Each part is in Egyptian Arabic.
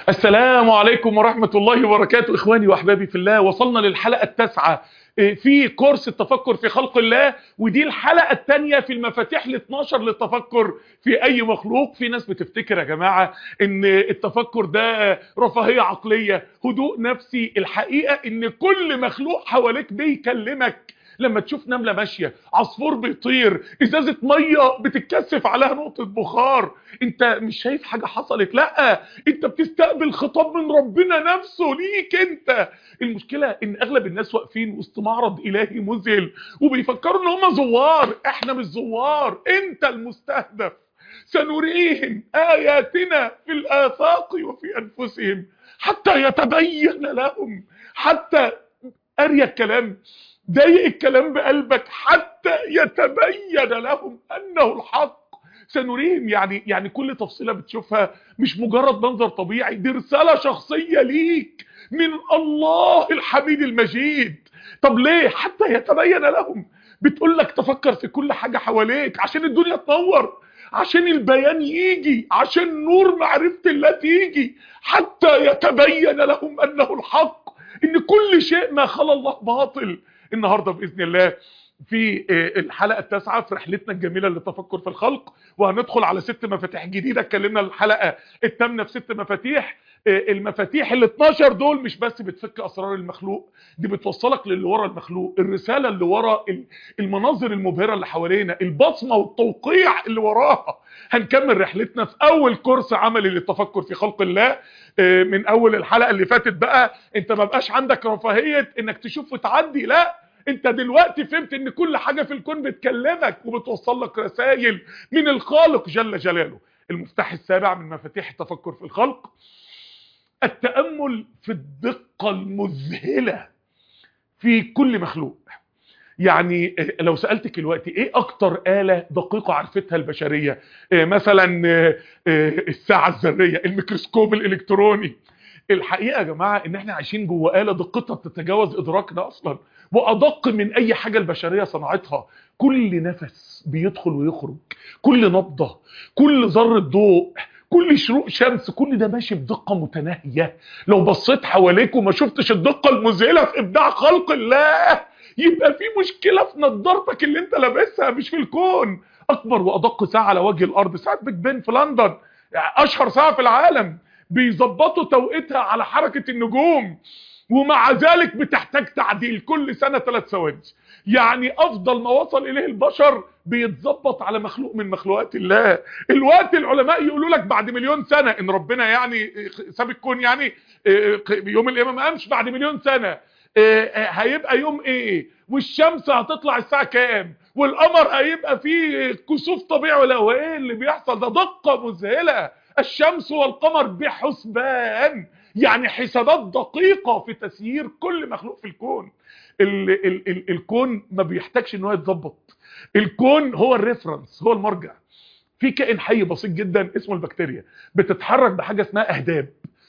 السلام عليكم ورحمة الله وبركاته إخواني وأحبابي في الله وصلنا للحلقة التاسعة في كورس التفكر في خلق الله ودي الحلقة الثانية في المفاتيح ال 12 للتفكر في أي مخلوق في ناس بتفتكر يا جماعة إن التفكر ده رفاهية عقلية هدوء نفسي الحقيقة إن كل مخلوق حواليك بيكلمك لما تشوف نملة ماشية عصفور بيطير ازازة مية بتتكثف عليها نقطة بخار انت مش شايف حاجة حصلت لا انت بتستقبل خطاب من ربنا نفسه ليك انت المشكلة ان اغلب الناس واقفين وسط معرض الهي مذهل وبيفكروا ان هم زوار احنا مش زوار انت المستهدف سنريهم آياتنا في الآفاق وفي أنفسهم حتى يتبين لهم حتى أريا الكلام ضايق الكلام بقلبك حتى يتبين لهم انه الحق سنريهم يعني يعني كل تفصيله بتشوفها مش مجرد منظر طبيعي دي رساله شخصيه ليك من الله الحميد المجيد طب ليه حتى يتبين لهم بتقول لك تفكر في كل حاجه حواليك عشان الدنيا تنور عشان البيان يجي عشان نور معرفه الله تيجي حتى يتبين لهم انه الحق ان كل شيء ما خلى الله باطل النهارده باذن الله في الحلقه التاسعه في رحلتنا الجميله للتفكر في الخلق وهندخل على ست مفاتيح جديده اتكلمنا الحلقه الثامنه في ست مفاتيح المفاتيح ال 12 دول مش بس بتفك اسرار المخلوق دي بتوصلك للي ورا المخلوق الرساله اللي ورا المناظر المبهره اللي حوالينا البصمه والتوقيع اللي وراها هنكمل رحلتنا في اول كورس عملي للتفكر في خلق الله من اول الحلقه اللي فاتت بقى انت ما بقاش عندك رفاهيه انك تشوف وتعدي لا انت دلوقتي فهمت ان كل حاجه في الكون بتكلمك وبتوصل لك رسائل من الخالق جل جلاله المفتاح السابع من مفاتيح التفكر في الخلق التامل في الدقه المذهله في كل مخلوق يعني لو سألتك دلوقتي ايه اكتر آلة دقيقة عرفتها البشرية مثلا الساعة الذرية الميكروسكوب الالكتروني الحقيقة يا جماعة ان احنا عايشين جوه آلة دقتها بتتجاوز ادراكنا اصلا وادق من اي حاجة البشرية صنعتها كل نفس بيدخل ويخرج كل نبضة كل ذرة ضوء كل شروق شمس كل ده ماشي بدقة متناهية لو بصيت حواليك وما شفتش الدقة المذهلة في ابداع خلق الله يبقى في مشكلة في نظارتك اللي انت لابسها مش في الكون اكبر وادق ساعة على وجه الارض ساعة بيج بن في لندن اشهر ساعة في العالم بيظبطوا توقيتها على حركة النجوم ومع ذلك بتحتاج تعديل كل سنة ثلاث ثواني يعني افضل ما وصل اليه البشر بيتظبط على مخلوق من مخلوقات الله الوقت العلماء يقولوا لك بعد مليون سنة ان ربنا يعني ساب الكون يعني يوم القيامة ما قامش بعد مليون سنة هيبقى يوم ايه والشمس هتطلع الساعة كام والقمر هيبقى فيه كسوف طبيعي ولا هو ايه اللي بيحصل ده دقة مذهلة الشمس والقمر بحسبان يعني حسابات دقيقة في تسيير كل مخلوق في الكون ال ال ال الكون ما بيحتاجش ان هو يتظبط الكون هو الريفرنس هو المرجع في كائن حي بسيط جدا اسمه البكتيريا بتتحرك بحاجة اسمها اهداب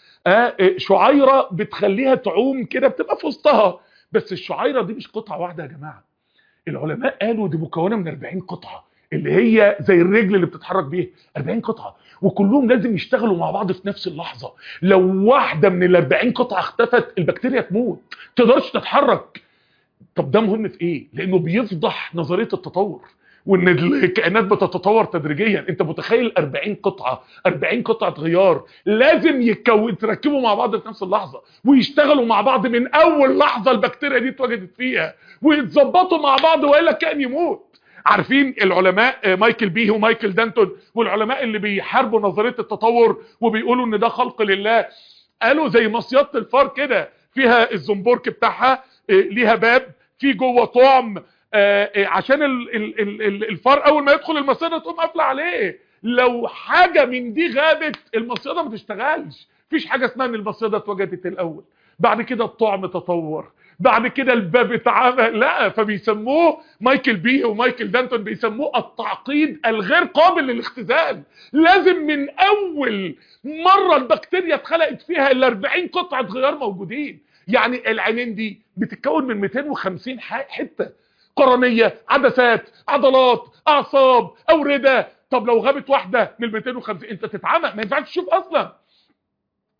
آه شعيرة بتخليها تعوم كده بتبقى في وسطها بس الشعيرة دي مش قطعة واحدة يا جماعة العلماء قالوا دي مكونة من 40 قطعة اللي هي زي الرجل اللي بتتحرك بيها 40 قطعة وكلهم لازم يشتغلوا مع بعض في نفس اللحظة لو واحدة من ال 40 قطعة اختفت البكتيريا تموت تقدرش تتحرك طب ده مهم في ايه لانه بيفضح نظرية التطور وان الكائنات بتتطور تدريجيا انت متخيل 40 قطعه 40 قطعه غيار لازم يتكون يتركبوا مع بعض في نفس اللحظه ويشتغلوا مع بعض من اول لحظه البكتيريا دي اتوجدت فيها ويتظبطوا مع بعض والا كان يموت عارفين العلماء مايكل بيه ومايكل دانتون والعلماء اللي بيحاربوا نظريه التطور وبيقولوا ان ده خلق لله قالوا زي مصيده الفار كده فيها الزنبرك بتاعها ليها باب في جوه طعم آه عشان ال ال ال الفار اول ما يدخل المصيده تقوم قافله عليه لو حاجه من دي غابت المصيده ما تشتغلش مفيش حاجه اسمها ان المصيده اتوجدت الاول بعد كده الطعم تطور بعد كده الباب اتعمل لا فبيسموه مايكل بي ومايكل دانتون بيسموه التعقيد الغير قابل للاختزال لازم من اول مره البكتيريا اتخلقت فيها ال 40 قطعه غيار موجودين يعني العينين دي بتتكون من 250 حته قرنيه عدسات عضلات اعصاب اورده طب لو غابت واحده من 250 انت تتعمى ما ينفعش تشوف اصلا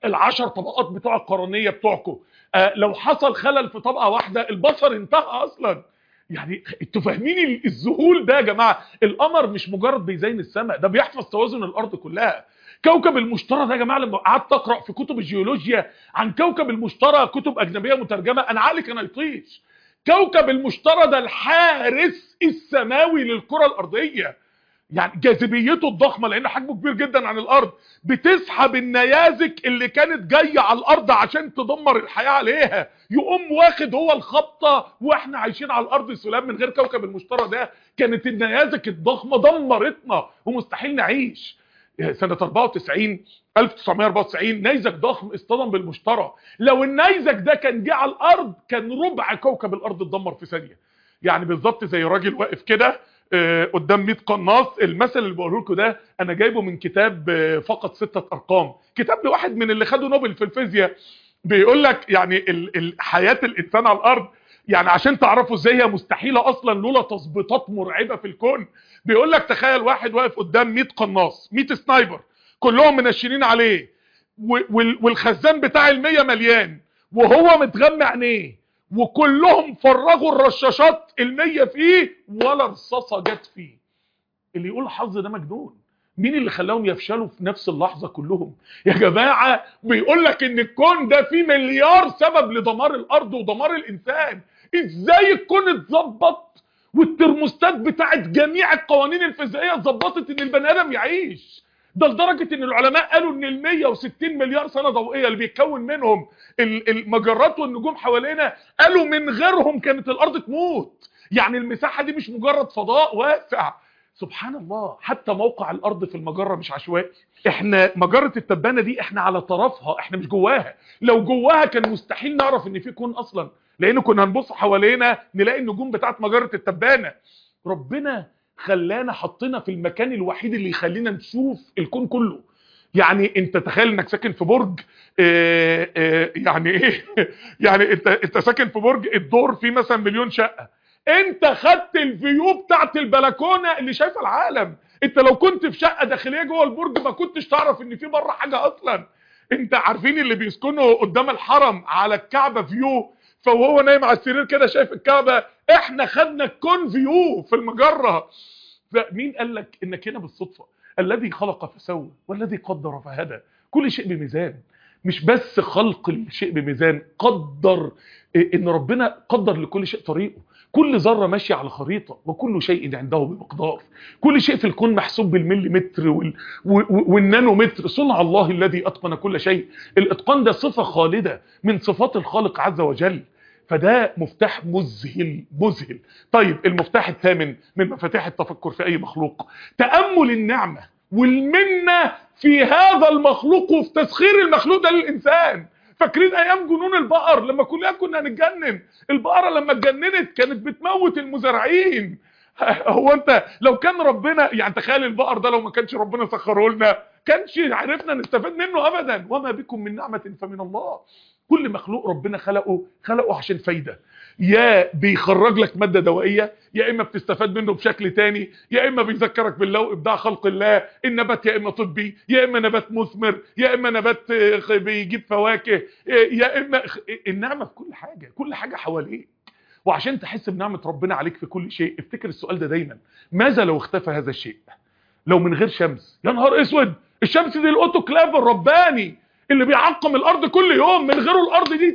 العشر طبقات بتوع القرنيه بتوعكم آه لو حصل خلل في طبقه واحده البصر انتهى اصلا يعني انتوا فاهمين الذهول ده يا جماعه القمر مش مجرد بيزين السماء ده بيحفظ توازن الارض كلها كوكب المشتري ده يا جماعه لما قعدت اقرا في كتب الجيولوجيا عن كوكب المشتري كتب اجنبيه مترجمه انا عقلي كان يطيش كوكب المشتري ده الحارس السماوي للكره الارضيه يعني جاذبيته الضخمه لان حجمه كبير جدا عن الارض بتسحب النيازك اللي كانت جايه على الارض عشان تدمر الحياه عليها يقوم واخد هو الخبطه واحنا عايشين على الارض سلام من غير كوكب المشتري ده كانت النيازك الضخمه دمرتنا ومستحيل نعيش سنه 94 1994 نيزك ضخم اصطدم بالمشتري لو النيزك ده كان جه على الارض كان ربع كوكب الارض اتدمر في ثانيه يعني بالظبط زي راجل واقف كده قدام 100 قناص المثل اللي بقوله لكم ده انا جايبه من كتاب فقط ستة ارقام كتاب لواحد من اللي خدوا نوبل في الفيزياء بيقول لك يعني ال ال حياه الانسان على الارض يعني عشان تعرفوا ازاي هي مستحيله اصلا لولا تظبيطات مرعبه في الكون بيقول لك تخيل واحد واقف قدام 100 قناص 100 سنايبر كلهم منشنين عليه والخزان بتاع ال100 مليان وهو متغمى عينيه وكلهم فرغوا الرشاشات المية فيه ولا رصاصة جت فيه اللي يقول الحظ ده مجنون مين اللي خلاهم يفشلوا في نفس اللحظة كلهم يا جماعة بيقول لك ان الكون ده فيه مليار سبب لدمار الارض ودمار الانسان ازاي الكون اتظبط والترموستات بتاعت جميع القوانين الفيزيائية اتظبطت ان البني ادم يعيش ده لدرجة ان العلماء قالوا ان ال 160 مليار سنة ضوئية اللي بيتكون منهم المجرات والنجوم حوالينا قالوا من غيرهم كانت الارض تموت يعني المساحة دي مش مجرد فضاء واسع سبحان الله حتى موقع الارض في المجرة مش عشوائي احنا مجرة التبانة دي احنا على طرفها احنا مش جواها لو جواها كان مستحيل نعرف ان في كون اصلا لان كنا هنبص حوالينا نلاقي النجوم بتاعت مجرة التبانة ربنا خلانا حطينا في المكان الوحيد اللي يخلينا نشوف الكون كله يعني انت تخيل انك ساكن في برج اه اه يعني ايه يعني انت انت ساكن في برج الدور فيه مثلا مليون شقه انت خدت الفيو بتاعت البلكونه اللي شايفه العالم انت لو كنت في شقه داخليه جوه البرج ما كنتش تعرف ان في بره حاجه اصلا انت عارفين اللي بيسكنوا قدام الحرم على الكعبه فيو فوهو نايم على السرير كده شايف الكعبه احنا خدنا الكون فيو في المجره فمين قال لك انك هنا بالصدفه الذي خلق فسوى والذي قدر فهدى كل شيء بميزان مش بس خلق الشيء بميزان قدر ان ربنا قدر لكل شيء طريقه كل ذره ماشيه على خريطه وكل شيء عنده بمقدار كل شيء في الكون محسوب بالمليمتر وال... والنانومتر صنع الله الذي اتقن كل شيء الاتقان ده صفه خالده من صفات الخالق عز وجل فده مفتاح مذهل مذهل طيب المفتاح الثامن من مفاتيح التفكر في اي مخلوق تامل النعمه والمنه في هذا المخلوق وفي تسخير المخلوق ده للانسان فاكرين ايام جنون البقر لما كلنا كنا هنتجنن البقره لما اتجننت كانت بتموت المزارعين هو انت لو كان ربنا يعني تخيل البقر ده لو ما كانش ربنا سخره لنا كانش عرفنا نستفاد منه ابدا وما بكم من نعمه فمن الله كل مخلوق ربنا خلقه خلقه عشان فايده يا بيخرج لك ماده دوائيه يا اما بتستفاد منه بشكل تاني يا اما بيذكرك بالله وابداع خلق الله النبات يا اما طبي يا اما نبات مثمر يا اما نبات بيجيب فواكه يا اما النعمه في كل حاجه كل حاجه حواليك وعشان تحس بنعمه ربنا عليك في كل شيء افتكر السؤال ده دايما ماذا لو اختفى هذا الشيء لو من غير شمس يا نهار اسود الشمس دي الاوتوكلاف الرباني اللي بيعقم الارض كل يوم من غيره الارض دي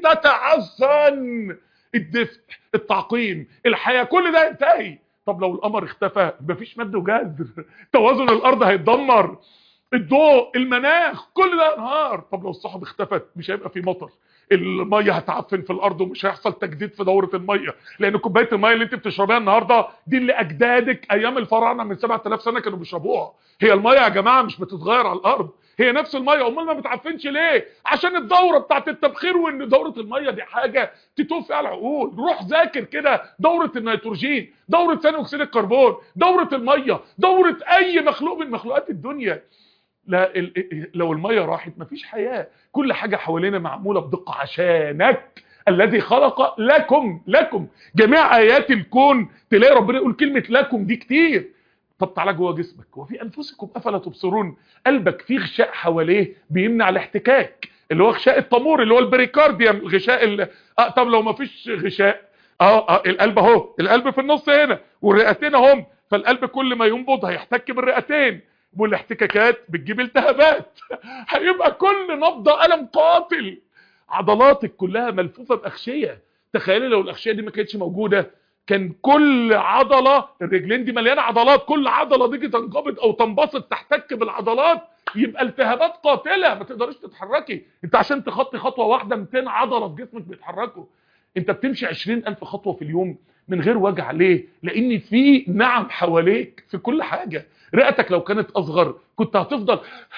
تتعفن الدفء التعقيم الحياه كل ده ينتهي طب لو القمر اختفى مفيش مد وجزر توازن الارض هيتدمر الضوء المناخ كل ده انهار طب لو السحب اختفت مش هيبقى في مطر الميه هتعفن في الارض ومش هيحصل تجديد في دوره الميه لان كوبايه الميه اللي انت بتشربيها النهارده دي اللي اجدادك ايام الفراعنه من 7000 سنه كانوا بيشربوها هي الميه يا جماعه مش بتتغير على الارض هي نفس الميه امال ما بتعفنش ليه عشان الدوره بتاعت التبخير وان دوره الميه دي حاجه تتوه فيها العقول روح ذاكر كده دوره النيتروجين دوره ثاني اكسيد الكربون دوره الميه دوره اي مخلوق من مخلوقات الدنيا لا لو الميه راحت مفيش حياه كل حاجه حوالينا معموله بدقه عشانك الذي خلق لكم لكم جميع ايات الكون تلاقي ربنا يقول كلمه لكم دي كتير طب تعالى جوه جسمك وفي انفسكم افلا تبصرون قلبك فيه غشاء حواليه بيمنع الاحتكاك اللي هو غشاء الطمور اللي هو البريكارديوم الغشاء ال... اه طب لو ما فيش غشاء اه اه القلب اهو القلب في النص هنا والرئتين اهم فالقلب كل ما ينبض هيحتك بالرئتين والاحتكاكات بتجيب التهابات هيبقى كل نبضه الم قاتل عضلاتك كلها ملفوفه باغشيه تخيلي لو الاغشيه دي ما كانتش موجوده كان كل عضله الرجلين دي مليانه عضلات كل عضله دي تنقبض او تنبسط تحتك بالعضلات يبقى التهابات قاتله ما تقدريش تتحركي انت عشان تخطي خطوه واحده 200 عضله في جسمك بيتحركوا انت بتمشي 20000 خطوه في اليوم من غير وجع ليه لان في نعم حواليك في كل حاجه رئتك لو كانت اصغر كنت هتفضل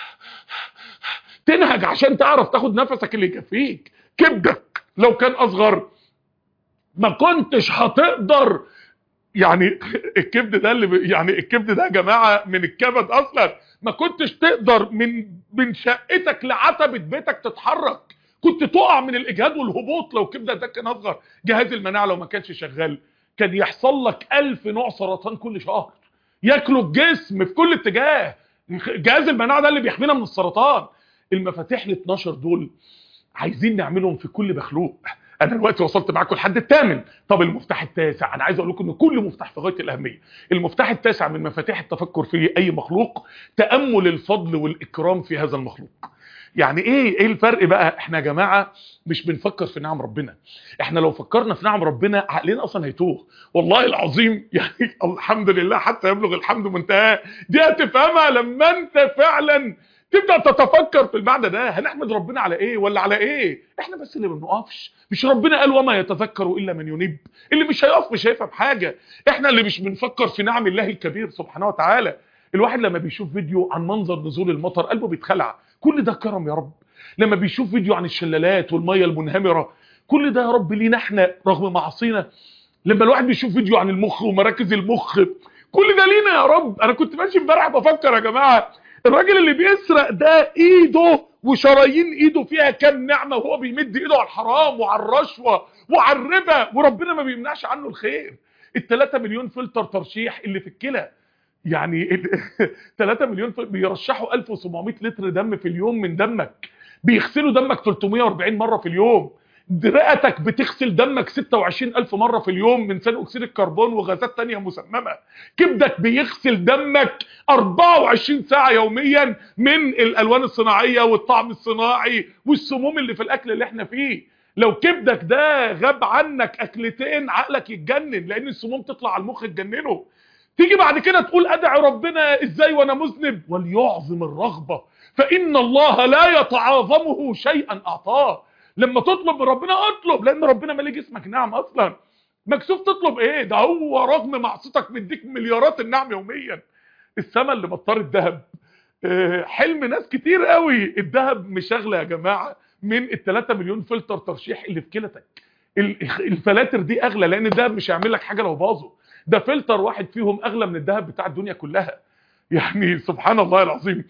تنهج عشان تعرف تاخد نفسك اللي يكفيك كبدك لو كان اصغر ما كنتش هتقدر يعني الكبد ده اللي ب... يعني الكبد ده يا جماعه من الكبد اصلا ما كنتش تقدر من من شقتك لعتبه بيتك تتحرك كنت تقع من الاجهاد والهبوط لو كبدك ده كان اصغر جهاز المناعه لو ما كانش شغال كان يحصل لك ألف نوع سرطان كل شهر ياكلوا الجسم في كل اتجاه جهاز المناعه ده اللي بيحمينا من السرطان المفاتيح ال 12 دول عايزين نعملهم في كل مخلوق انا دلوقتي وصلت معاكم لحد الثامن طب المفتاح التاسع انا عايز اقول لكم ان كل مفتاح في غايه الاهميه المفتاح التاسع من مفاتيح التفكر في اي مخلوق تامل الفضل والاكرام في هذا المخلوق يعني ايه ايه الفرق بقى احنا يا جماعه مش بنفكر في نعم ربنا احنا لو فكرنا في نعم ربنا عقلنا اصلا هيتوه والله العظيم يعني الحمد لله حتى يبلغ الحمد منتهى دي هتفهمها لما انت فعلا تبدا تتفكر في المعنى ده هنحمد ربنا على ايه ولا على ايه احنا بس اللي ما بنقفش مش ربنا قال وما يتذكر الا من ينيب اللي مش هيقف مش هيفهم حاجه احنا اللي مش بنفكر في نعم الله الكبير سبحانه وتعالى الواحد لما بيشوف فيديو عن منظر نزول المطر قلبه بيتخلع كل ده كرم يا رب لما بيشوف فيديو عن الشلالات والميه المنهمره كل ده يا رب لينا احنا رغم معاصينا لما الواحد بيشوف فيديو عن المخ ومراكز المخ كل ده لينا يا رب انا كنت ماشي امبارح بفكر يا جماعه الراجل اللي بيسرق ده ايده وشرايين ايده فيها كام نعمه وهو بيمد ايده على الحرام وعلى الرشوه وعلى الربا وربنا ما بيمنعش عنه الخير ال3 مليون فلتر ترشيح اللي في الكلى يعني 3 مليون بيرشحوا 1700 لتر دم في اليوم من دمك بيغسلوا دمك 340 مره في اليوم رئتك بتغسل دمك 26000 مره في اليوم من ثاني اكسيد الكربون وغازات تانية مسممه كبدك بيغسل دمك 24 ساعه يوميا من الالوان الصناعيه والطعم الصناعي والسموم اللي في الاكل اللي احنا فيه لو كبدك ده غاب عنك اكلتين عقلك يتجنن لان السموم تطلع على المخ تجننه تيجي بعد كده تقول ادعي ربنا ازاي وانا مذنب وليعظم الرغبه فان الله لا يتعاظمه شيئا اعطاه لما تطلب من ربنا اطلب لان ربنا مالي جسمك نعم اصلا مكسوف تطلب ايه ده هو رغم معصيتك مديك مليارات النعم يوميا السما اللي مطرت ذهب حلم ناس كتير قوي الذهب مشغله يا جماعه من ال3 مليون فلتر ترشيح اللي في كلتك الفلاتر دي اغلى لان الذهب مش هيعمل لك حاجه لو باظوا ده فلتر واحد فيهم اغلى من الذهب بتاع الدنيا كلها يعني سبحان الله العظيم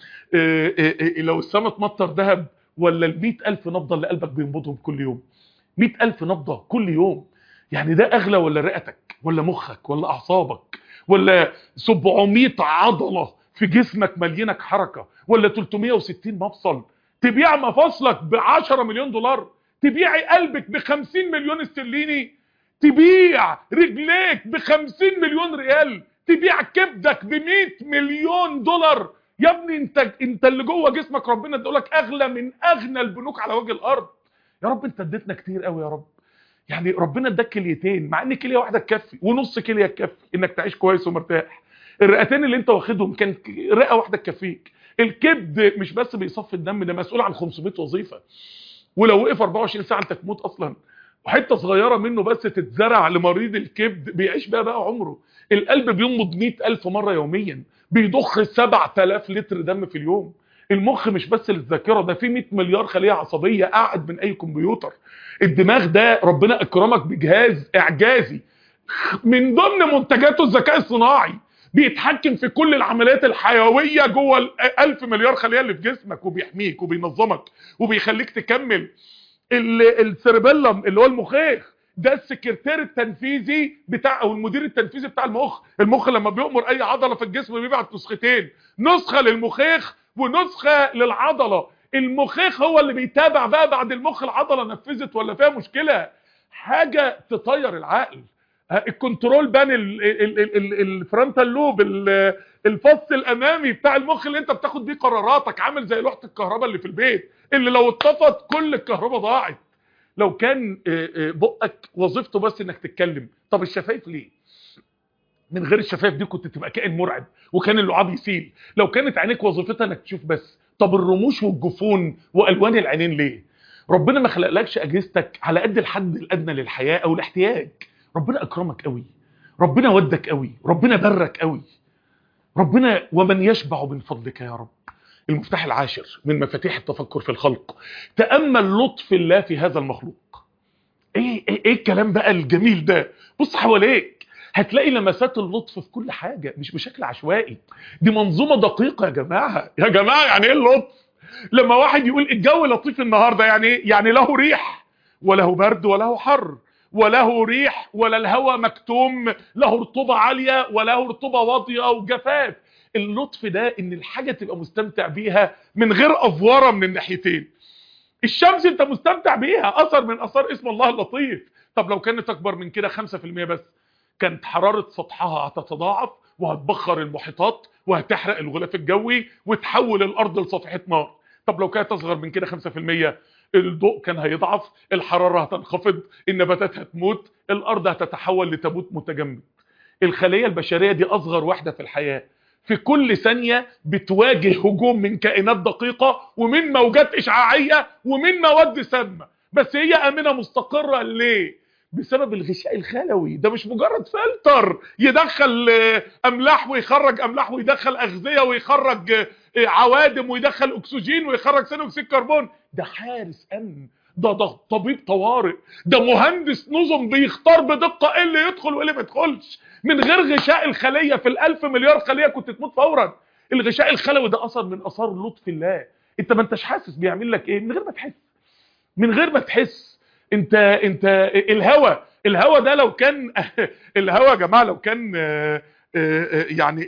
لو السما تمطر ذهب ولا ال ألف نبضة اللي قلبك بينبضهم كل يوم 100 ألف نبضة كل يوم يعني ده أغلى ولا رئتك ولا مخك ولا أعصابك ولا 700 عضلة في جسمك مليانك حركة ولا 360 مفصل تبيع مفاصلك ب 10 مليون دولار تبيعي قلبك ب 50 مليون استرليني تبيع رجليك ب 50 مليون ريال تبيع كبدك ب 100 مليون دولار يا ابني انت انت اللي جوه جسمك ربنا ادولك اغلى من اغنى البنوك على وجه الارض يا رب انت اديتنا كتير قوي يا رب يعني ربنا اداك كليتين مع ان كليه واحده تكفي ونص كليه تكفي انك تعيش كويس ومرتاح الرئتين اللي انت واخدهم كان رئه واحده تكفيك الكبد مش بس بيصفي الدم ده مسؤول عن 500 وظيفه ولو وقف 24 ساعه انت تموت اصلا وحته صغيره منه بس تتزرع لمريض الكبد بيعيش بقى بقى عمره القلب بينبض 100000 مره يوميا بيضخ 7000 لتر دم في اليوم المخ مش بس للذاكره ده في 100 مليار خليه عصبيه قاعد من اي كمبيوتر الدماغ ده ربنا اكرمك بجهاز اعجازي من ضمن منتجاته الذكاء الصناعي بيتحكم في كل العمليات الحيويه جوه ال 1000 مليار خليه اللي في جسمك وبيحميك وبينظمك وبيخليك تكمل السيربيلم اللي هو المخيخ ده السكرتير التنفيذي بتاع او المدير التنفيذي بتاع المخ المخ لما بيأمر اي عضله في الجسم بيبعت نسختين نسخه للمخيخ ونسخه للعضله المخيخ هو اللي بيتابع بقى بعد المخ العضله نفذت ولا فيها مشكله حاجه تطير العقل الكنترول بان الفرونتال لوب الفص الامامي بتاع المخ اللي انت بتاخد بيه قراراتك عامل زي لوحه الكهرباء اللي في البيت اللي لو اتطفت كل الكهرباء ضاعت لو كان بقك وظيفته بس انك تتكلم طب الشفايف ليه من غير الشفايف دي كنت تبقى كائن مرعب وكان اللعاب يسيل لو كانت عينيك وظيفتها انك تشوف بس طب الرموش والجفون والوان العينين ليه ربنا ما خلقلكش اجهزتك على قد الحد الادنى للحياه او الاحتياج ربنا اكرمك قوي ربنا ودك قوي ربنا برك قوي ربنا ومن يشبع من فضلك يا رب المفتاح العاشر من مفاتيح التفكر في الخلق تامل لطف الله في هذا المخلوق ايه ايه, إيه الكلام بقى الجميل ده بص حواليك هتلاقي لمسات اللطف في كل حاجه مش بشكل عشوائي دي منظومه دقيقه يا جماعه يا جماعه يعني ايه اللطف لما واحد يقول الجو لطيف النهارده يعني ايه يعني له ريح وله برد وله حر وله ريح ولا الهواء مكتوم له رطوبة عالية وله رطوبة واطية وجفاف اللطف ده ان الحاجة تبقى مستمتع بيها من غير افوارة من الناحيتين الشمس انت مستمتع بيها اثر من اثار اسم الله اللطيف طب لو كانت اكبر من كده 5% بس كانت حرارة سطحها هتتضاعف وهتبخر المحيطات وهتحرق الغلاف الجوي وتحول الارض لصفحة نار طب لو كانت اصغر من كده 5% الضوء كان هيضعف الحرارة هتنخفض النباتات هتموت الارض هتتحول لتابوت متجمد الخلية البشرية دي اصغر واحدة في الحياة في كل ثانية بتواجه هجوم من كائنات دقيقة ومن موجات اشعاعية ومن مواد سامة بس هي امنة مستقرة ليه بسبب الغشاء الخلوي ده مش مجرد فلتر يدخل املاح ويخرج املاح ويدخل اغذية ويخرج عوادم ويدخل اكسجين ويخرج ثاني اكسيد كربون ده حارس امن ده, ده طبيب طوارئ ده مهندس نظم بيختار بدقة ايه اللي يدخل وايه اللي ما يدخلش من غير غشاء الخلية في الالف مليار خلية كنت تموت فورا الغشاء الخلوي ده اثر من اثار لطف الله انت ما انتش حاسس بيعمل لك ايه من غير ما تحس من غير ما تحس انت انت الهوا الهوا ده لو كان الهوا يا جماعه لو كان يعني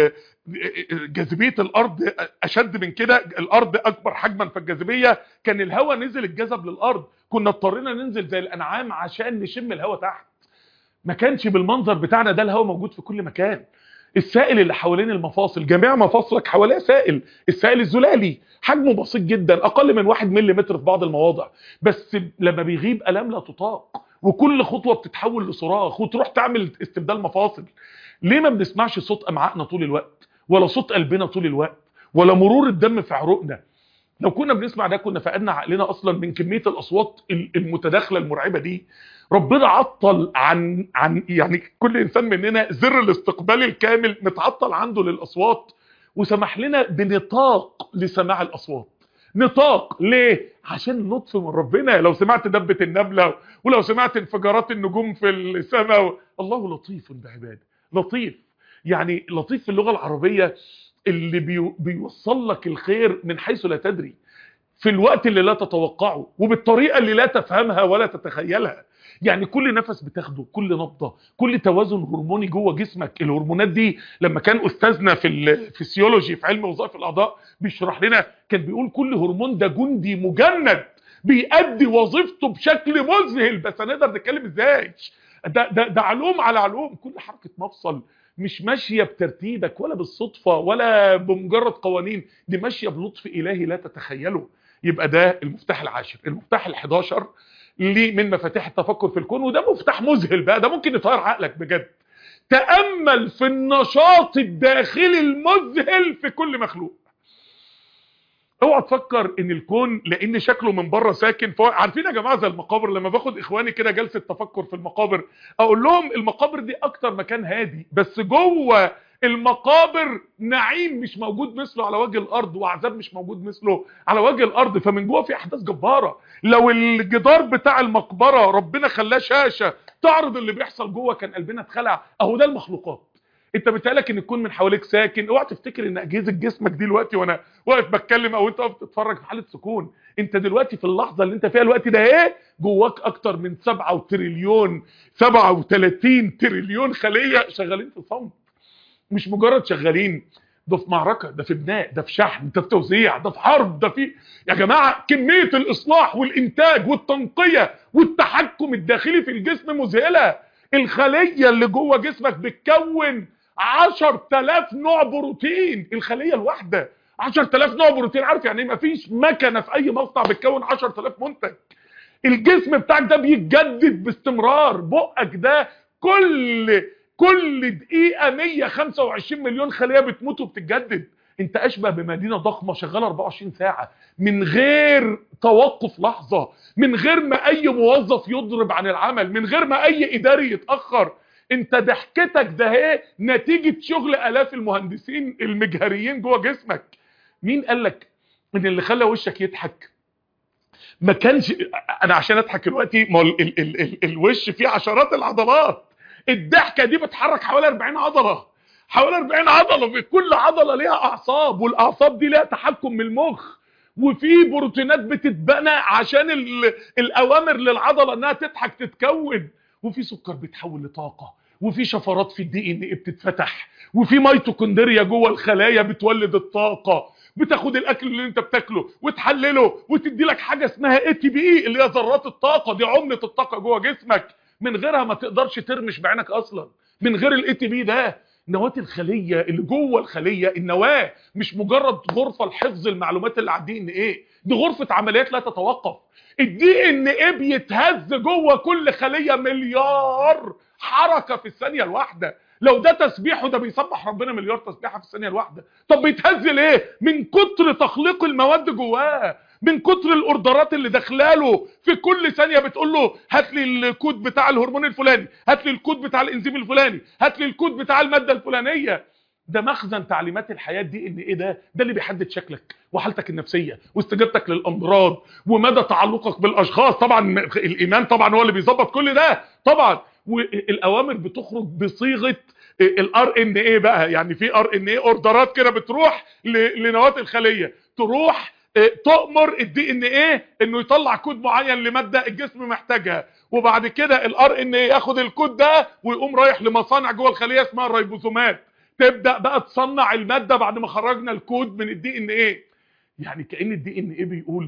جاذبيه الارض اشد من كده الارض اكبر حجما في الجاذبيه كان الهوا نزل الجذب للارض كنا اضطرينا ننزل زي الانعام عشان نشم الهوا تحت ما كانش بالمنظر بتاعنا ده الهوا موجود في كل مكان السائل اللي حوالين المفاصل جميع مفاصلك حواليها سائل السائل الزلالي حجمه بسيط جدا اقل من 1 ملم في بعض المواضع بس لما بيغيب الام لا تطاق وكل خطوه بتتحول لصراخ وتروح تعمل استبدال مفاصل ليه ما بنسمعش صوت امعائنا طول الوقت ولا صوت قلبنا طول الوقت ولا مرور الدم في عروقنا لو كنا بنسمع ده كنا فقدنا عقلنا اصلا من كميه الاصوات المتداخله المرعبه دي ربنا عطل عن عن يعني كل انسان مننا زر الاستقبال الكامل متعطل عنده للاصوات وسمح لنا بنطاق لسماع الاصوات نطاق ليه عشان لطف من ربنا لو سمعت دبة النبلة ولو سمعت انفجارات النجوم في السماء الله لطيف بعباده لطيف يعني لطيف في اللغة العربية اللي بي بيوصل لك الخير من حيث لا تدري في الوقت اللي لا تتوقعه وبالطريقة اللي لا تفهمها ولا تتخيلها يعني كل نفس بتاخده كل نبضة كل توازن هرموني جوه جسمك الهرمونات دي لما كان استاذنا في الفسيولوجي في علم وظائف الاعضاء بيشرح لنا كان بيقول كل هرمون ده جندي مجند بيأدي وظيفته بشكل مذهل بس هنقدر نتكلم ازاي ده, ده, ده علوم على علوم كل حركة مفصل مش ماشية بترتيبك ولا بالصدفة ولا بمجرد قوانين دي ماشية بلطف إلهي لا تتخيله يبقى ده المفتاح العاشر المفتاح ال11 ليه من مفاتيح التفكر في الكون وده مفتاح مذهل بقى ده ممكن يطير عقلك بجد تأمل في النشاط الداخلي المذهل في كل مخلوق اوعى تفكر ان الكون لان شكله من بره ساكن فوق عارفين يا جماعه زي المقابر لما باخد اخواني كده جلسه تفكر في المقابر اقول لهم المقابر دي اكتر مكان هادي بس جوه المقابر نعيم مش موجود مثله على وجه الارض وعذاب مش موجود مثله على وجه الارض فمن جوه في احداث جباره لو الجدار بتاع المقبره ربنا خلاه شاشه تعرض اللي بيحصل جوه كان قلبنا اتخلع اهو ده المخلوقات انت بتقالك ان يكون من حواليك ساكن اوعى تفتكر ان اجهزه جسمك دي دلوقتي وانا واقف بتكلم او انت واقف تتفرج في حاله سكون انت دلوقتي في اللحظه اللي انت فيها الوقت ده ايه جواك اكتر من 7 تريليون 37 تريليون خليه شغالين في صمت مش مجرد شغالين ده في معركة ده في بناء ده في شحن ده في توزيع ده في حرب ده في يا جماعة كمية الإصلاح والإنتاج والتنقية والتحكم الداخلي في الجسم مذهلة الخلية اللي جوه جسمك بتكون 10000 نوع بروتين الخلية الواحدة 10000 نوع بروتين عارف يعني ايه مفيش مكنة في أي مصنع بتكون 10000 منتج الجسم بتاعك ده بيتجدد باستمرار بقك ده كل كل دقيقة 125 مليون خلية بتموت وبتتجدد انت اشبه بمدينة ضخمة شغالة 24 ساعة من غير توقف لحظة من غير ما اي موظف يضرب عن العمل من غير ما اي اداري يتأخر انت ضحكتك ده ايه نتيجة شغل الاف المهندسين المجهريين جوه جسمك مين قال لك ان اللي خلى وشك يضحك ما كانش انا عشان اضحك دلوقتي ما ال... ال... ال... ال... الوش فيه عشرات العضلات الضحكه دي بتحرك حوالي 40 عضله حوالي 40 عضله في كل عضله ليها اعصاب والاعصاب دي ليها تحكم من المخ وفي بروتينات بتتبنى عشان ال... الاوامر للعضله انها تضحك تتكون وفي سكر بيتحول لطاقه وفي شفرات في الدي ان ايه بتتفتح وفي ميتوكوندريا جوه الخلايا بتولد الطاقه بتاخد الاكل اللي انت بتاكله وتحلله وتدي لك حاجه اسمها اي تي بي اي اللي هي ذرات الطاقه دي عمله الطاقه جوه جسمك من غيرها ما تقدرش ترمش بعينك اصلا من غير الاي تي بي ده نواه الخليه اللي جوه الخليه النواه مش مجرد غرفه لحفظ المعلومات اللي على الدي ان ايه دي غرفه عمليات لا تتوقف الدي ان ايه بيتهز جوه كل خليه مليار حركه في الثانيه الواحده لو ده تسبيح وده بيسبح ربنا مليار تسبيحه في الثانيه الواحده طب بيتهز ليه من كتر تخليق المواد جواه من كتر الاوردرات اللي داخلاله في كل ثانيه بتقول له هات لي الكود بتاع الهرمون الفلاني هات لي الكود بتاع الانزيم الفلاني هات لي الكود بتاع الماده الفلانيه ده مخزن تعليمات الحياه دي ان ايه ده ده اللي بيحدد شكلك وحالتك النفسيه واستجابتك للامراض ومدى تعلقك بالاشخاص طبعا الايمان طبعا هو اللي بيظبط كل ده طبعا والاوامر بتخرج بصيغه الار ان ايه بقى يعني في ار ان ايه اوردرات كده بتروح لنواه الخليه تروح تؤمر الدي ان ايه انه يطلع كود معين لماده الجسم محتاجها وبعد كده الار ان ايه ياخد الكود ده ويقوم رايح لمصانع جوه الخليه اسمها الريبوزومات تبدا بقى تصنع الماده بعد ما خرجنا الكود من الدي ان ايه يعني كان الدي ان ايه بيقول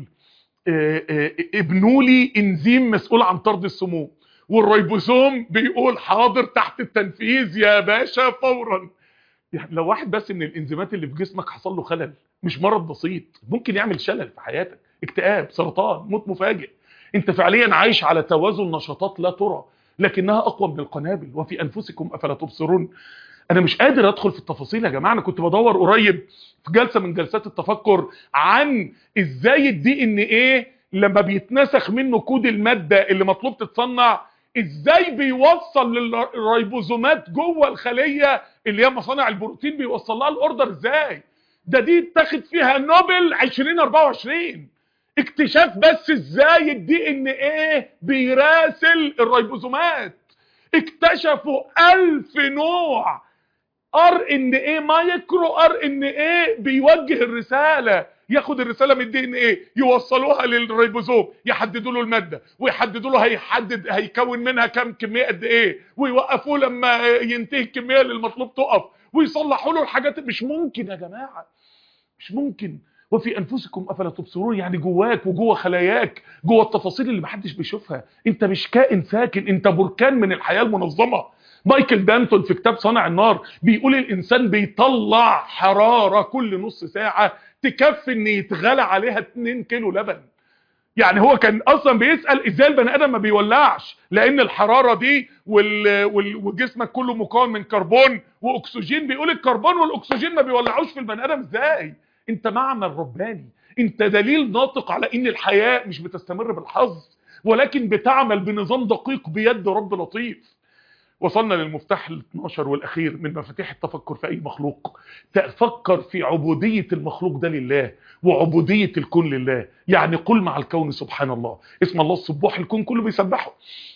ابنوا لي انزيم مسؤول عن طرد السموم والريبوزوم بيقول حاضر تحت التنفيذ يا باشا فورا يعني لو واحد بس من الانزيمات اللي في جسمك حصل له خلل مش مرض بسيط ممكن يعمل شلل في حياتك اكتئاب سرطان موت مفاجئ انت فعليا عايش على توازن نشاطات لا ترى لكنها اقوى من القنابل وفي انفسكم افلا تبصرون انا مش قادر ادخل في التفاصيل يا جماعه انا كنت بدور قريب في جلسه من جلسات التفكر عن ازاي الدي ان ايه لما بيتنسخ منه كود الماده اللي مطلوب تتصنع ازاي بيوصل للريبوزومات جوه الخليه اللي هي مصانع البروتين بيوصل لها الاوردر ازاي ده دي اتاخد فيها نوبل 2024 اكتشاف بس ازاي الدي ان ايه بيراسل الريبوزومات اكتشفوا ألف نوع ار ان ايه مايكرو ار ان ايه بيوجه الرساله ياخد الرساله من الدي ان ايه يوصلوها للريبوزوم يحددوا له الماده ويحددوا له هيحدد هيكون منها كام كميه قد ايه ويوقفوه لما ينتهي الكميه اللي المطلوب تقف ويصلحوا له الحاجات مش ممكن يا جماعه مش ممكن وفي انفسكم افلا تبصرون يعني جواك وجوه خلاياك جوه التفاصيل اللي محدش بيشوفها انت مش كائن ساكن انت بركان من الحياه المنظمه مايكل دانتون في كتاب صانع النار بيقول الانسان بيطلع حراره كل نص ساعه تكفي ان يتغلى عليها 2 كيلو لبن يعني هو كان اصلا بيسال ازاي البني ادم ما بيولعش لان الحراره دي وال... وال... وجسمك كله مكون من كربون واكسجين بيقول الكربون والاكسجين ما بيولعوش في البني ادم ازاي انت معمل رباني انت دليل ناطق على ان الحياه مش بتستمر بالحظ ولكن بتعمل بنظام دقيق بيد رب لطيف وصلنا للمفتاح ال 12 والاخير من مفاتيح التفكر في اي مخلوق تفكر في عبوديه المخلوق ده لله وعبوديه الكون لله يعني قل مع الكون سبحان الله اسم الله السبوح الكون كله بيسبحه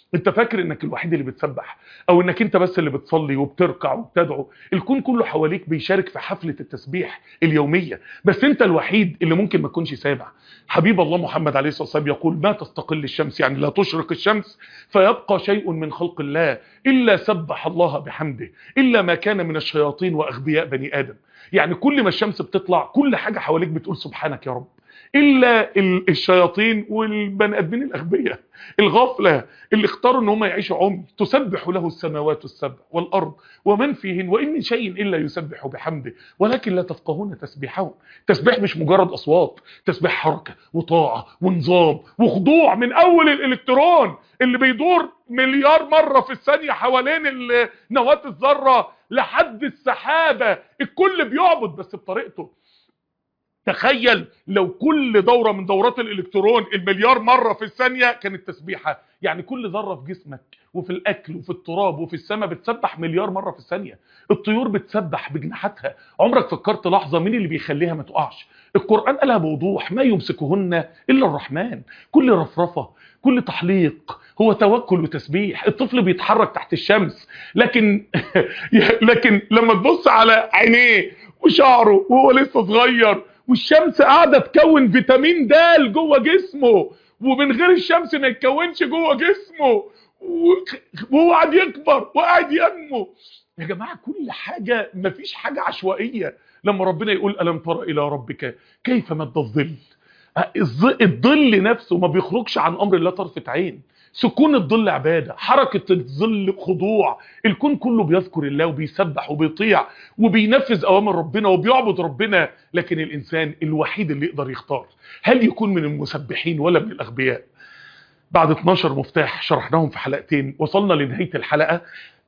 انت فاكر انك الوحيد اللي بتسبح او انك انت بس اللي بتصلي وبتركع وبتدعو الكون كله حواليك بيشارك في حفلة التسبيح اليومية بس انت الوحيد اللي ممكن ما تكونش سامع حبيب الله محمد عليه الصلاة والسلام يقول ما تستقل الشمس يعني لا تشرق الشمس فيبقى شيء من خلق الله إلا سبح الله بحمده إلا ما كان من الشياطين وأغبياء بني آدم يعني كل ما الشمس بتطلع كل حاجة حواليك بتقول سبحانك يا رب الا الشياطين والبني ادمين الاغبياء الغفله اللي اختاروا ان هم يعيشوا عمي تسبح له السماوات السبع والارض ومن فيهن وان من شيء الا يسبح بحمده ولكن لا تفقهون تسبيحهم تسبيح مش مجرد اصوات تسبيح حركه وطاعه ونظام وخضوع من اول الالكترون اللي بيدور مليار مره في الثانيه حوالين نواه الذره لحد السحابه الكل بيعبد بس بطريقته تخيل لو كل دورة من دورات الالكترون المليار مرة في الثانية كانت تسبيحة يعني كل ذرة في جسمك وفي الاكل وفي التراب وفي السماء بتسبح مليار مرة في الثانية الطيور بتسبح بجناحاتها عمرك فكرت لحظة مين اللي بيخليها ما تقعش القرآن قالها بوضوح ما يمسكهن إلا الرحمن كل رفرفة كل تحليق هو توكل وتسبيح الطفل بيتحرك تحت الشمس لكن لكن لما تبص على عينيه وشعره وهو لسه صغير والشمس قاعده تكون فيتامين د جوه جسمه ومن غير الشمس ما يتكونش جوه جسمه وهو قاعد يكبر وقاعد ينمو يا جماعه كل حاجه مفيش حاجه عشوائيه لما ربنا يقول الم تر الى ربك كيف مد الظل الظل نفسه ما بيخرجش عن امر الله طرفه عين سكون الظل عبادة حركة الظل خضوع الكون كله بيذكر الله وبيسبح وبيطيع وبينفذ أوامر ربنا وبيعبد ربنا لكن الإنسان الوحيد اللي يقدر يختار هل يكون من المسبحين ولا من الأغبياء بعد 12 مفتاح شرحناهم في حلقتين وصلنا لنهاية الحلقة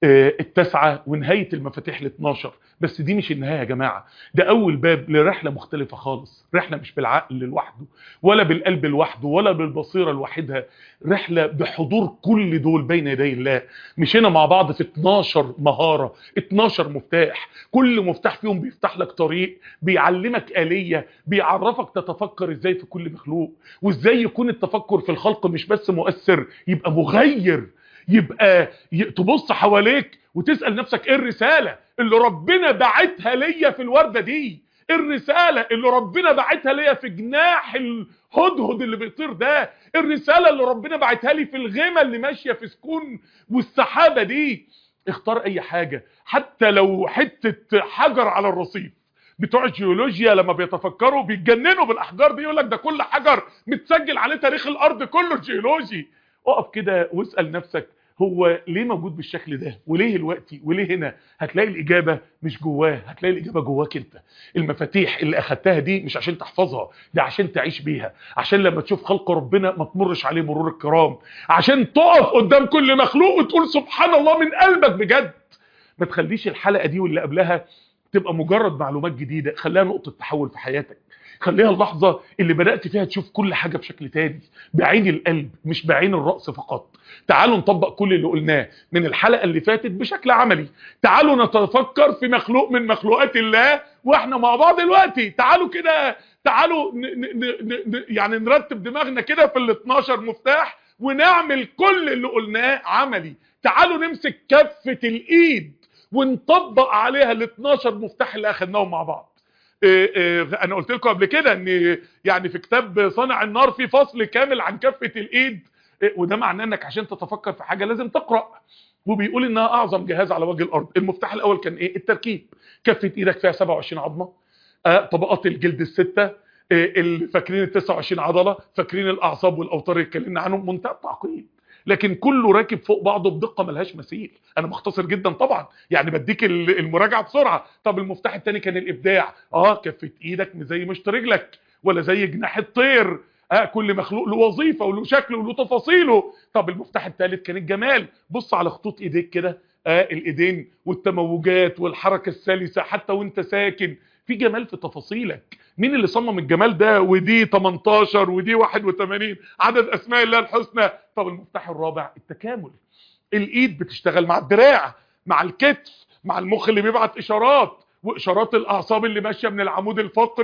التاسعة ونهاية المفاتيح ال 12 بس دي مش النهاية يا جماعة ده أول باب لرحلة مختلفة خالص رحلة مش بالعقل لوحده ولا بالقلب لوحده ولا بالبصيرة لوحدها رحلة بحضور كل دول بين يدي الله مشينا مع بعض في 12 مهارة 12 مفتاح كل مفتاح فيهم بيفتح لك طريق بيعلمك آلية بيعرفك تتفكر ازاي في كل مخلوق وازاي يكون التفكر في الخلق مش بس مؤثر يبقى مغير يبقى تبص حواليك وتسأل نفسك ايه الرسالة اللي ربنا بعتها ليا في الوردة دي الرسالة اللي ربنا بعتها ليا في جناح الهدهد اللي بيطير ده الرسالة اللي ربنا بعتها لي في الغيمة اللي ماشية في سكون والسحابة دي اختار اي حاجة حتى لو حتة حجر على الرصيف بتوع الجيولوجيا لما بيتفكروا بيتجننوا بالاحجار دي يقول لك ده كل حجر متسجل عليه تاريخ الارض كله جيولوجي اقف كده واسال نفسك هو ليه موجود بالشكل ده وليه دلوقتي وليه هنا هتلاقي الاجابه مش جواه هتلاقي الاجابه جواك انت المفاتيح اللي اخدتها دي مش عشان تحفظها ده عشان تعيش بيها عشان لما تشوف خلق ربنا ما تمرش عليه مرور الكرام عشان تقف قدام كل مخلوق وتقول سبحان الله من قلبك بجد ما تخليش الحلقه دي واللي قبلها تبقى مجرد معلومات جديده خليها نقطه تحول في حياتك خليها اللحظة اللي بدأت فيها تشوف كل حاجة بشكل تاني بعين القلب مش بعين الرأس فقط تعالوا نطبق كل اللي قلناه من الحلقة اللي فاتت بشكل عملي تعالوا نتفكر في مخلوق من مخلوقات الله واحنا مع بعض دلوقتي تعالوا كده تعالوا ن ن ن يعني نرتب دماغنا كده في ال 12 مفتاح ونعمل كل اللي قلناه عملي تعالوا نمسك كفة الايد ونطبق عليها ال 12 مفتاح اللي اخدناهم مع بعض إيه إيه انا قلت لكم قبل كده ان يعني في كتاب صانع النار في فصل كامل عن كفة الايد إيه وده معناه انك عشان تتفكر في حاجة لازم تقرأ وبيقول انها اعظم جهاز على وجه الارض المفتاح الاول كان ايه التركيب كفة ايدك فيها 27 عظمة آه طبقات الجلد الستة اللي فاكرين ال 29 عضلة فاكرين الاعصاب والاوتار اللي اتكلمنا عنهم منتهى التعقيد لكن كله راكب فوق بعضه بدقه ملهاش مثيل انا مختصر جدا طبعا يعني بديك المراجعه بسرعه طب المفتاح الثاني كان الابداع اه كفه ايدك مش زي مشط رجلك ولا زي جناح الطير آه كل مخلوق له وظيفه وله شكله وله تفاصيله طب المفتاح الثالث كان الجمال بص على خطوط ايديك كده آه الايدين والتموجات والحركه السلسه حتى وانت ساكن في جمال في تفاصيلك مين اللي صمم الجمال ده ودي 18 ودي 81 عدد اسماء الله الحسنى طب المفتاح الرابع التكامل الايد بتشتغل مع الدراع مع الكتف مع المخ اللي بيبعت اشارات واشارات الاعصاب اللي ماشيه من العمود الفقري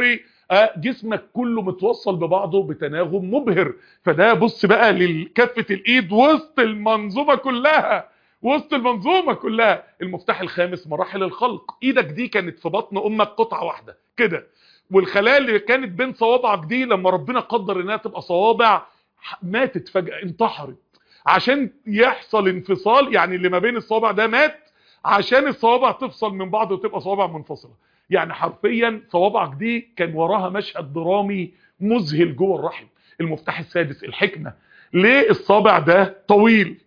آه جسمك كله متوصل ببعضه بتناغم مبهر فده بص بقى لكفة الايد وسط المنظومة كلها وسط المنظومة كلها المفتاح الخامس مراحل الخلق ايدك دي كانت في بطن امك قطعة واحدة كده والخلايا اللي كانت بين صوابعك دي لما ربنا قدر انها تبقى صوابع ماتت فجأة انتحرت عشان يحصل انفصال يعني اللي ما بين الصوابع ده مات عشان الصوابع تفصل من بعض وتبقى صوابع منفصلة يعني حرفيا صوابعك دي كان وراها مشهد درامي مذهل جوه الرحم المفتاح السادس الحكمة ليه الصابع ده طويل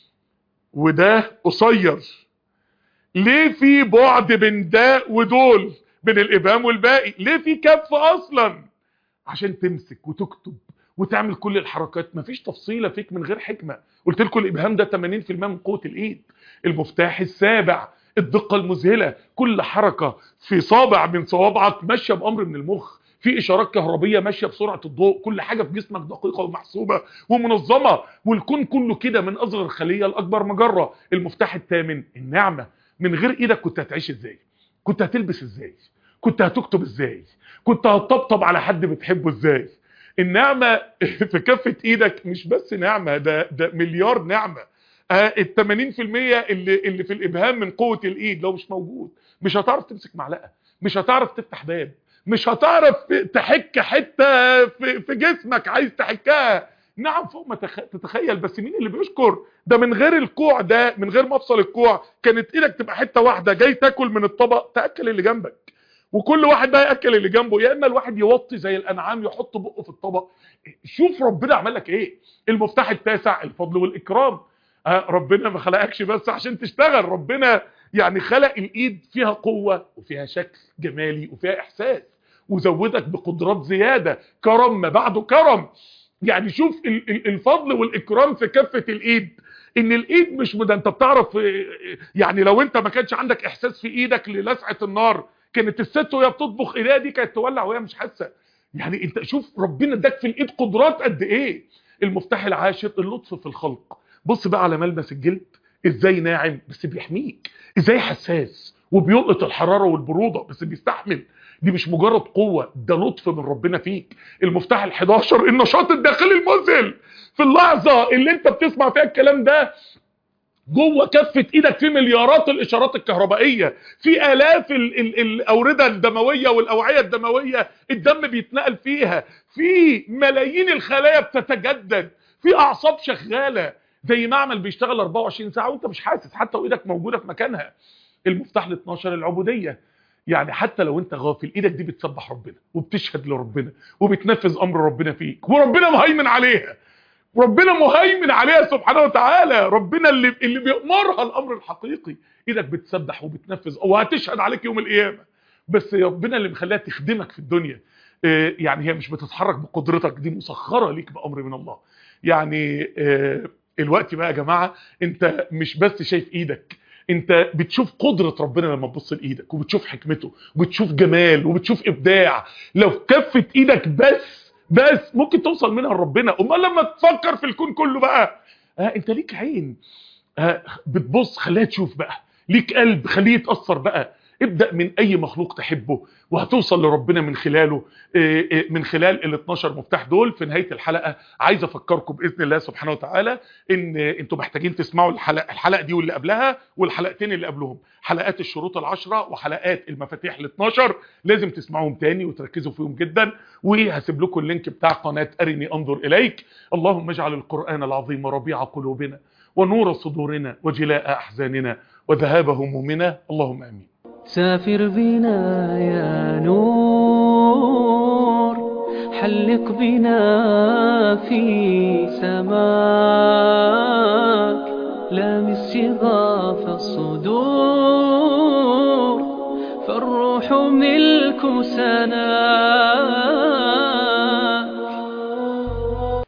وده قصير ليه في بعد بين ده ودول بين الابهام والباقي ليه في كف اصلا عشان تمسك وتكتب وتعمل كل الحركات مفيش تفصيله فيك من غير حكمه قلت لكم الابهام ده 80% من قوه الايد المفتاح السابع الدقه المذهله كل حركه في صابع من صوابعك ماشيه بامر من المخ في اشارات كهربيه ماشيه بسرعه الضوء كل حاجه في جسمك دقيقه ومحسوبه ومنظمه والكون كله كده من اصغر خليه لاكبر مجره المفتاح الثامن النعمه من غير ايدك كنت هتعيش ازاي كنت هتلبس ازاي كنت هتكتب ازاي كنت هتطبطب على حد بتحبه ازاي النعمه في كفه ايدك مش بس نعمه ده ده مليار نعمه ال 80% اللي اللي في الابهام من قوه الايد لو مش موجود مش هتعرف تمسك معلقه مش هتعرف تفتح باب مش هتعرف تحك حته في, في جسمك عايز تحكها نعم فوق ما تخ... تتخيل بس مين اللي بيشكر ده من غير الكوع ده من غير مفصل الكوع كانت ايدك تبقى حته واحده جاي تاكل من الطبق تاكل اللي جنبك وكل واحد بقى ياكل اللي جنبه يا اما الواحد يوطي زي الانعام يحط بقه في الطبق شوف ربنا عمل لك ايه المفتاح التاسع الفضل والاكرام آه ربنا ما خلقكش بس عشان تشتغل ربنا يعني خلق الايد فيها قوه وفيها شكل جمالي وفيها احساس وزودك بقدرات زياده كرم ما بعده كرم يعني شوف الفضل والاكرام في كفه الايد ان الايد مش ده انت بتعرف يعني لو انت ما كانش عندك احساس في ايدك للسعه النار كانت الست وهي بتطبخ ايديها دي كانت تولع وهي مش حاسه يعني انت شوف ربنا اداك في الايد قدرات قد ايه المفتاح العاشر اللطف في الخلق بص بقى على ملمس الجلد ازاي ناعم بس بيحميك ازاي حساس وبيلقط الحراره والبروده بس بيستحمل دي مش مجرد قوة ده لطف من ربنا فيك المفتاح ال11 النشاط الداخلي المذهل في اللحظة اللي انت بتسمع فيها الكلام ده جوه كفة ايدك في مليارات الاشارات الكهربائية في الاف ال ال الاوردة الدموية والاوعية الدموية الدم بيتنقل فيها في ملايين الخلايا بتتجدد في اعصاب شغالة زي معمل بيشتغل 24 ساعة وانت مش حاسس حتى وايدك موجودة في مكانها المفتاح ال12 العبودية يعني حتى لو انت غافل ايدك دي بتسبح ربنا وبتشهد لربنا وبتنفذ امر ربنا فيك وربنا مهيمن عليها ربنا مهيمن عليها سبحانه وتعالى ربنا اللي اللي بيأمرها الامر الحقيقي ايدك بتسبح وبتنفذ وهتشهد عليك يوم القيامه بس ربنا اللي مخليها تخدمك في الدنيا اه يعني هي مش بتتحرك بقدرتك دي مسخره ليك بامر من الله يعني اه الوقت بقى يا جماعه انت مش بس شايف ايدك انت بتشوف قدرة ربنا لما تبص لايدك وبتشوف حكمته وبتشوف جمال وبتشوف ابداع لو كفت ايدك بس بس ممكن توصل منها لربنا امال لما تفكر في الكون كله بقى آه انت ليك عين آه بتبص خليها تشوف بقى ليك قلب خليه يتاثر بقى ابدا من اي مخلوق تحبه وهتوصل لربنا من خلاله من خلال ال 12 مفتاح دول في نهايه الحلقه عايز افكركم باذن الله سبحانه وتعالى ان انتوا محتاجين تسمعوا الحلقه الحلقه دي واللي قبلها والحلقتين اللي قبلهم حلقات الشروط العشرة وحلقات المفاتيح ال 12 لازم تسمعوهم تاني وتركزوا فيهم جدا وهسيب لكم اللينك بتاع قناه ارني انظر اليك اللهم اجعل القران العظيم ربيع قلوبنا ونور صدورنا وجلاء احزاننا وذهاب همومنا اللهم امين سافر بنا يا نور حلق بنا في سماك لامس شغاف الصدور فالروح ملك سناك